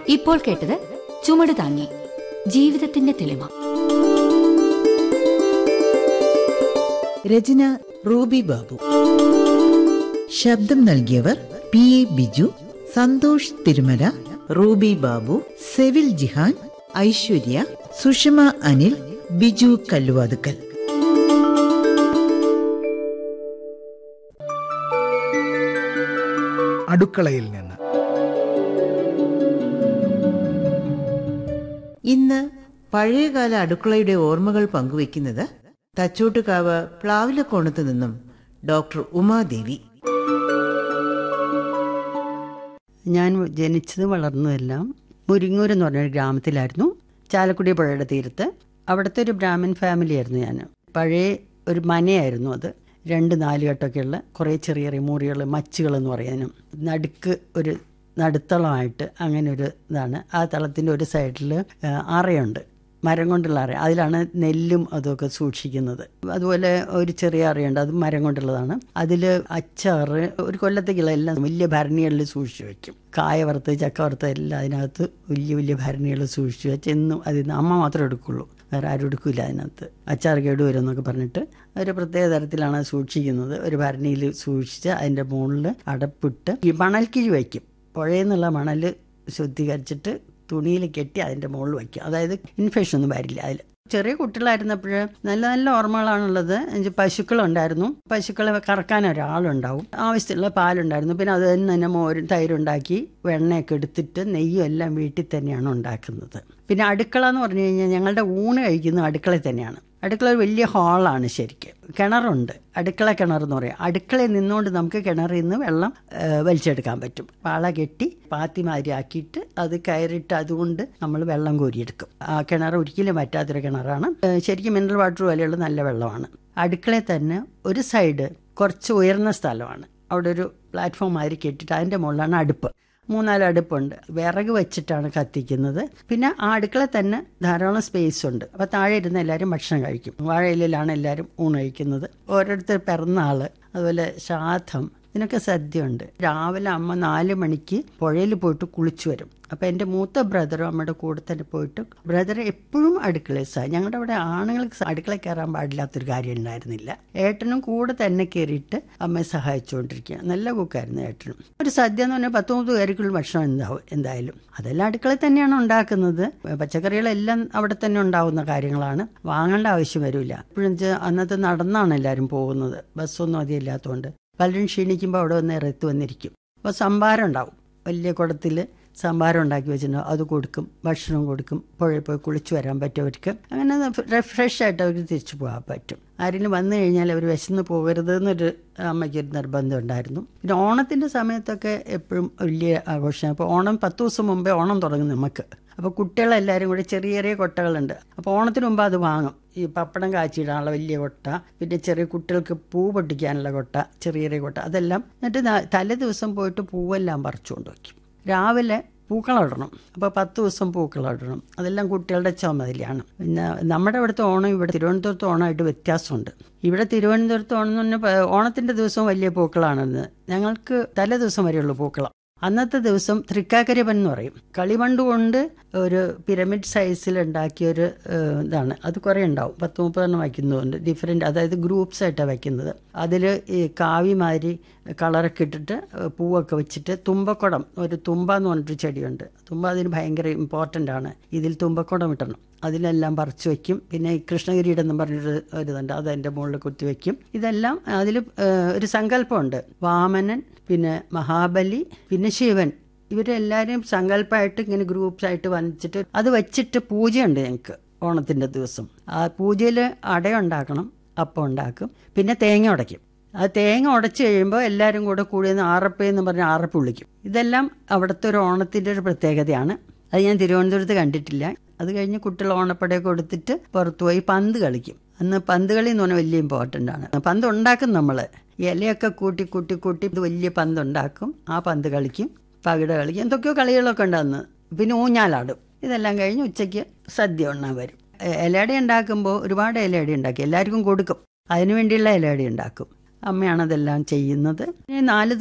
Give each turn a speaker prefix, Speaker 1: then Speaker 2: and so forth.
Speaker 1: ഇപ്പോൾ കേട്ടത് ചുമട് താങ്ങി ജീവിതത്തിന്റെ തെളിമ
Speaker 2: രചന റൂബി ബാബു ശബ്ദം നൽകിയവർ പി എ ബിജു സന്തോഷ് തിരുമല റൂബി ബാബു സെവിൽ ജിഹാൻ ഐശ്വര്യ സുഷമ അനിൽ ബിജു കല്ലുവാതുക്കൽ
Speaker 3: അടുക്കളയിൽ നിന്ന്
Speaker 2: ഇന്ന് പഴയകാല അടുക്കളയുടെ ഓർമ്മകൾ പങ്കുവെക്കുന്നത് തച്ചോട്ടുകാവ് പ്ലാവിലക്കോണത്ത് നിന്നും ഡോക്ടർ ഉമാദേവി
Speaker 4: ഞാൻ ജനിച്ചതും വളർന്നതെല്ലാം മുരിങ്ങൂർ എന്ന് പറഞ്ഞൊരു ഗ്രാമത്തിലായിരുന്നു ചാലക്കുടി പുഴയുടെ തീരത്ത് അവിടുത്തെ ഒരു ബ്രാഹ്മൺ ഫാമിലി ആയിരുന്നു ഞാൻ പഴയ ഒരു മനയായിരുന്നു അത് രണ്ട് നാലുകെട്ടൊക്കെയുള്ള കുറേ ചെറിയ ചെറിയ മുറികൾ മച്ചുകൾ എന്ന് പറയാനും നടുക്ക് ഒരു നടുത്തളമായിട്ട് അങ്ങനെ ഒരു ഇതാണ് ആ തളത്തിൻ്റെ ഒരു സൈഡിൽ അറയുണ്ട് മരം കൊണ്ടുള്ള അറ അതിലാണ് നെല്ലും അതൊക്കെ സൂക്ഷിക്കുന്നത് അതുപോലെ ഒരു ചെറിയ അറയുണ്ട് അത് മരം കൊണ്ടുള്ളതാണ് അതിൽ അച്ചാറ് ഒരു കൊല്ലത്തേക്കുള്ള എല്ലാം വലിയ ഭരണികളിൽ സൂക്ഷിച്ചു വെക്കും കായ വറുത്ത് ചക്ക വറുത്ത് എല്ലാം അതിനകത്ത് വലിയ വലിയ ഭരണികളിൽ സൂക്ഷിച്ചു വെച്ച് എന്നും അതിൽ നിന്ന് അമ്മ മാത്രമേ എടുക്കുള്ളൂ വേറെ ആരും എടുക്കില്ല അതിനകത്ത് അച്ചാർ കേട് വരും എന്നൊക്കെ പറഞ്ഞിട്ട് ഒരു പ്രത്യേക തരത്തിലാണ് അത് സൂക്ഷിക്കുന്നത് ഒരു ഭരണിയിൽ സൂക്ഷിച്ച് അതിൻ്റെ മുകളിൽ അടപ്പിട്ട് ഈ മണൽക്കിഴി വയ്ക്കും പുഴയിൽ നിന്നുള്ള മണൽ ശുദ്ധീകരിച്ചിട്ട് തുണിയിൽ കെട്ടി അതിൻ്റെ മുകളിൽ വയ്ക്കും അതായത് ഇൻഫെക്ഷൻ ഒന്നും വരില്ല അതിൽ ചെറിയ കുട്ടികളായിരുന്നപ്പോൾ നല്ല നല്ല ഓർമ്മകളാണുള്ളത് എനിക്ക് പശുക്കളുണ്ടായിരുന്നു പശുക്കളെ കറക്കാൻ ഒരാളുണ്ടാവും ആവശ്യത്തിലുള്ള പാലുണ്ടായിരുന്നു പിന്നെ അത് തന്നെ മോരും തൈരുണ്ടാക്കി വെണ്ണയൊക്കെ എടുത്തിട്ട് നെയ്യും എല്ലാം വീട്ടിൽ തന്നെയാണ് ഉണ്ടാക്കുന്നത് പിന്നെ അടുക്കള എന്ന് പറഞ്ഞു കഴിഞ്ഞാൽ ഞങ്ങളുടെ ഊണ് കഴിക്കുന്നത് അടുക്കളയിൽ തന്നെയാണ് അടുക്കള ഒരു വലിയ ഹാളാണ് ശരിക്കും കിണറുണ്ട് അടുക്കള കിണർ എന്ന് പറയും അടുക്കളയിൽ നിന്നുകൊണ്ട് നമുക്ക് കിണറിൽ നിന്ന് വെള്ളം ഏഹ്, വലിച്ചെടുക്കാൻ പറ്റും പാള കെട്ടി പാത്തിമാതിരി ആക്കിയിട്ട് അത് കയറിയിട്ട് അതുകൊണ്ട് നമ്മൾ വെള്ളം കോരിയെടുക്കും ആ കിണർ ഒരിക്കലും പറ്റാത്തൊരു കിണറാണ് ഏഹ്, ശരിക്കും മിനറൽ വാട്ടർ പോലെയുള്ള നല്ല വെള്ളമാണ് അടുക്കളയിൽ തന്നെ ഒരു സൈഡ് കുറച്ച് ഉയർന്ന സ്ഥലമാണ് അവിടെ ഒരു പ്ലാറ്റ്ഫോം മാതിരി കെട്ടിയിട്ട് അതിൻ്റെ മുകളിലാണ് അടുപ്പ് മൂന്നാല് അടുപ്പുണ്ട് വിറക് വെച്ചിട്ടാണ് കത്തിക്കുന്നത് പിന്നെ ആ അടുക്കള തന്നെ ധാരാളം സ്പേസ് ഉണ്ട് അപ്പോൾ താഴെ ഇരുന്ന് എല്ലാവരും ഭക്ഷണം കഴിക്കും വാഴയിലാണ് എല്ലാവരും ഊണ് കഴിക്കുന്നത് ഓരോരുത്തർ പിറന്നാൾ അതുപോലെ ശ്രാദ്ധം ഇതിനൊക്കെ സദ്യയുണ്ട് രാവിലെ അമ്മ നാല് മണിക്ക് പുഴയിൽ പോയിട്ട് കുളിച്ചു വരും അപ്പോൾ എൻ്റെ മൂത്ത ബ്രദറും അമ്മയുടെ കൂടെ തന്നെ പോയിട്ട് ബ്രദർ എപ്പോഴും അടുക്കളയിൽ സഹായം ഞങ്ങളുടെ അവിടെ ആണുങ്ങൾക്ക് അടുക്കളയിൽ കയറാൻ പാടില്ലാത്തൊരു കാര്യം ഉണ്ടായിരുന്നില്ല ഏട്ടനും കൂടെ തന്നെ കയറിയിട്ട് അമ്മയെ സഹായിച്ചുകൊണ്ടിരിക്കുക നല്ല കുക്കായിരുന്നു ഏട്ടനും ഒരു സദ്യ എന്ന് പറഞ്ഞാൽ പത്ത് മുപ്പത് പേർക്കുള്ള ഭക്ഷണം എന്താവും എന്തായാലും അതെല്ലാം അടുക്കളയിൽ തന്നെയാണ് ഉണ്ടാക്കുന്നത് പച്ചക്കറികളെല്ലാം അവിടെ തന്നെ ഉണ്ടാവുന്ന കാര്യങ്ങളാണ് വാങ്ങേണ്ട ആവശ്യം വരില്ല ഇപ്പോഴും അന്നത്തെ നടന്നാണ് എല്ലാവരും പോകുന്നത് ബസ്സൊന്നും അധികം ഇല്ലാത്തതുകൊണ്ട് പലരും ക്ഷീണിക്കുമ്പോൾ അവിടെ വന്ന് ഇറത്ത് വന്നിരിക്കും അപ്പോൾ സംഭാരം ഉണ്ടാവും വലിയ കുടത്തിൽ സംഭാരം ഉണ്ടാക്കി വെച്ചിട്ടുണ്ടാവും അത് കൊടുക്കും ഭക്ഷണം കൊടുക്കും പുഴയിൽ പോയി കുളിച്ച് വരാൻ പറ്റുമവർക്ക് അങ്ങനെ ഫ്രഷ് ആയിട്ട് അവർക്ക് തിരിച്ചു പോകാൻ പറ്റും ആരെങ്കിലും വന്നു കഴിഞ്ഞാൽ അവർ വിശന്ന് പോകരുത് എന്നൊരു അമ്മയ്ക്കൊരു നിർബന്ധം ഉണ്ടായിരുന്നു പിന്നെ ഓണത്തിൻ്റെ സമയത്തൊക്കെ എപ്പോഴും വലിയ ആഘോഷമാണ് അപ്പോൾ ഓണം പത്ത് ദിവസം മുമ്പേ ഓണം തുടങ്ങും നമുക്ക് അപ്പോൾ കുട്ടികളെല്ലാവരും കൂടി ചെറിയ ചെറിയ കൊട്ടകളുണ്ട് അപ്പോൾ ഓണത്തിന് മുമ്പ് അത് വാങ്ങും ഈ പപ്പടം കാച്ചിടാനുള്ള വലിയ കൊട്ട പിന്നെ ചെറിയ കുട്ടികൾക്ക് പൂ പൊട്ടിക്കാനുള്ള കൊട്ട ചെറിയ ചെറിയ കൊട്ട അതെല്ലാം എന്നിട്ട് ന- തലേ ദിവസം പോയിട്ട് പൂവെല്ലാം പറിച്ചുകൊണ്ട് വയ്ക്കും രാവിലെ പൂക്കളമിടണം അപ്പോൾ പത്ത് ദിവസം പൂക്കളമിടണം അതെല്ലാം കുട്ടികളുടെ ചുമതലയാണ് പിന്നെ നമ്മുടെ ഇവിടുത്തെ ഓണം ഇവിടെ തിരുവനന്തപുരത്ത് ഓണമായിട്ട് വ്യത്യാസമുണ്ട് ഇവിടെ തിരുവനന്തപുരത്ത് ഓണം എന്ന് പറഞ്ഞാൽ പ- ഓണത്തിൻ്റെ ദിവസം വലിയ പൂക്കളാണെന്ന് ഞങ്ങൾക്ക് തലേ ദിവസം വരെയുള്ളൂ പൂക്കളം അന്നത്തെ ദിവസം തൃക്കാക്കരപ്പൻ എന്ന് പറയും കളിമണ്ണ് കൊണ്ട് ഒരു പിരമിഡ് സൈസിൽ ഉണ്ടാക്കിയ ഒരു ഏഹ്, ഇതാണ് അത് കുറേ ഉണ്ടാവും പത്ത് മുപ്പതെണ്ണം വയ്ക്കുന്നുണ്ട് ഡിഫറെൻറ്റ് അതായത് ഗ്രൂപ്പ്സ് ആയിട്ടാണ് വയ്ക്കുന്നത് അതിൽ ഈ കാവിമാതിരി കളറൊക്കെ ഇട്ടിട്ട് ഏഹ്, പൂവൊക്കെ വെച്ചിട്ട് തുമ്പക്കുടം ഒരു തുമ്പ എന്ന് പറഞ്ഞിട്ടൊരു ചെടിയുണ്ട് തുമ്പ അതിന് ഭയങ്കര ഇമ്പോർട്ടൻ്റ് ആണ് ഇതിൽ തുമ്പക്കുടം ഇട്ടണം അതിലെല്ലാം പറിച്ചു വെക്കും പിന്നെ ഈ കൃഷ്ണഗിരിയുടെ എന്നും പറഞ്ഞൊരു ഒരു ഇതുണ്ട് അത് അതിൻ്റെ മുകളിൽ കുത്തി വെക്കും ഇതെല്ലാം അതിൽ ഒരു സങ്കല്പമുണ്ട് വാമനൻ പിന്നെ മഹാബലി പിന്നെ ശിവൻ ഇവരെല്ലാവരും സങ്കല്പമായിട്ട് ഇങ്ങനെ ഗ്രൂപ്പ്സ് ആയിട്ട് വന്നിച്ചിട്ട് അത് വെച്ചിട്ട് പൂജയുണ്ട് ഞങ്ങൾക്ക് ഓണത്തിൻ്റെ ദിവസം ആ പൂജയിൽ അട ഉണ്ടാക്കണം അപ്പം ഉണ്ടാക്കും പിന്നെ തേങ്ങ ഉടയ്ക്കും ആ തേങ്ങ ഉടച്ച് കഴിയുമ്പോൾ എല്ലാവരും കൂടെ കൂടി നിന്ന് ആറപ്പ എന്ന് പറഞ്ഞ് ആറപ്പ് വിളിക്കും ഇതെല്ലാം അവിടുത്തെ ഒരു ഓണത്തിൻ്റെ ഒരു പ്രത്യേകതയാണ് അത് ഞാൻ തിരുവനന്തപുരത്ത് കണ്ടിട്ടില്ല അത് കഴിഞ്ഞ് കുട്ടികൾ ഓണപ്പടയൊക്കെ കൊടുത്തിട്ട് പുറത്തു പോയി പന്ത് കളിക്കും അന്ന് പന്ത് കളി എന്ന് പറഞ്ഞാൽ വലിയ ഇമ്പോർട്ടൻ്റ് ആണ് പന്ത് ഉണ്ടാക്കും നമ്മൾ ഇലയൊക്കെ കൂട്ടി കൂട്ടി കൂട്ടി ഇത് വലിയ പന്ത് ഉണ്ടാക്കും ആ പന്ത് കളിക്കും പകിട കളിക്കും എന്തൊക്കെയോ കളികളൊക്കെ ഉണ്ട് അന്ന് പിന്നെ ഊഞ്ഞാലാടും ഇതെല്ലാം കഴിഞ്ഞ് ഉച്ചയ്ക്ക് സദ്യ ഉണ്ണാൻ വരും എ- ഇലയട ഉണ്ടാക്കുമ്പോൾ ഒരുപാട് ഇലയട ഉണ്ടാക്കി എല്ലാവർക്കും കൊടുക്കും അതിനു വേണ്ടിയുള്ള ഇലയട ഉണ്ടാക്കും അമ്മയാണ് അതെല്ലാം ചെയ്യുന്നത് ഇനി നാല്